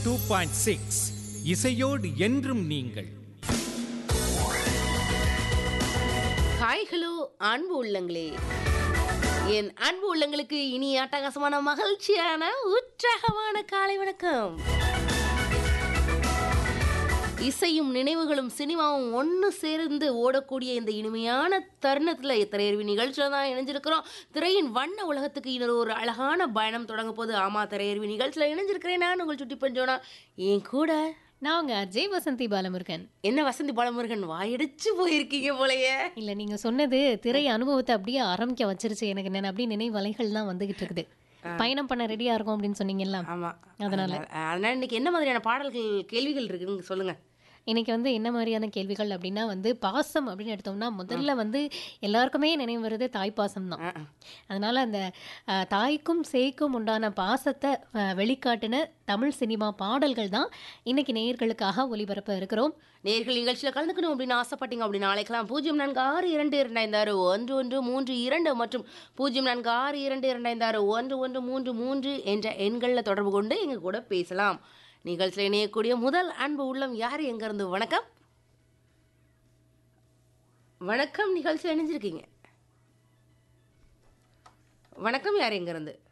Two point six இசையோடு என்றும் நீங்கள் ஹாய் ஹலோ அன்பு உள்ளங்களே என் அன்பு உள்ளங்களுக்கு இனி அட்டகாசமான மகிழ்ச்சியான உற்சாகமான காலை வணக்கம் இசையும் நினைவுகளும் சினிமாவும் ஒன்று சேர்ந்து ஓடக்கூடிய இந்த இனிமையான தருணத்தில் திரையறிவி நிகழ்ச்சியில் தான் இணைஞ்சிருக்கிறோம் திரையின் வண்ண உலகத்துக்கு இன்னொரு ஒரு அழகான பயணம் தொடங்க போது ஆமாம் திரையறிவி நிகழ்ச்சியில் இணைஞ்சிருக்கிறேன் நான் உங்கள் சுட்டி பஞ்சோனா என் கூட நான் உங்க அஜய் வசந்தி பாலமுருகன் என்ன வசந்தி பாலமுருகன் வாயடிச்சு போயிருக்கீங்க போலயே இல்ல நீங்க சொன்னது திரை அனுபவத்தை அப்படியே ஆரம்பிக்க வச்சிருச்சு எனக்கு என்ன அப்படியே நினைவலைகள் தான் வந்துகிட்டு இருக்குது பயணம் பண்ண ரெடியா இருக்கும் அப்படின்னு சொன்னீங்கல்ல ஆமா அதனால. அதனால இன்னைக்கு என்ன மாதிரியான பாடல்கள் கேள்விகள் இருக்குன்னு சொல்லுங்க இன்னைக்கு வந்து என்ன மாதிரியான கேள்விகள் அப்படின்னா வந்து பாசம் அப்படின்னு எடுத்தோம்னா முதல்ல வந்து எல்லாருக்குமே நினைவு வருது தாய் பாசம் தான் அதனால அந்த அஹ், தாய்க்கும் சேய்க்கும் உண்டான பாசத்தை அஹ், வெளிக்காட்டின தமிழ் சினிமா பாடல்கள் தான் இன்னைக்கு நேயர்களுக்காக ஒளிபரப்ப இருக்கிறோம் நேர்கள் நிகழ்ச்சியில் கலந்துக்கணும் அப்படின்னு ஆசைப்பட்டீங்க அப்படின்னு அழைக்கலாம் பூஜ்ஜியம் நான்கு ஆறு இரண்டு இரண்டாயிரத்து ஆறு ஒன்று ஒன்று மூன்று இரண்டு மற்றும் பூஜ்ஜியம் நான்கு ஆறு இரண்டு இரண்டாயிரத்து ஆறு ஒன்று ஒன்று மூன்று மூன்று என்ற எண்களில் தொடர்பு கொண்டு எங்க கூட பேசலாம் நிகழ்ச்சியில் இணையக்கூடிய முதல் அன்பு உள்ளம் யார் எங்கேருந்து வணக்கம் வணக்கம் நிகழ்ச்சியில் இணைஞ்சிருக்கீங்க வணக்கம் யார் எங்கேருந்து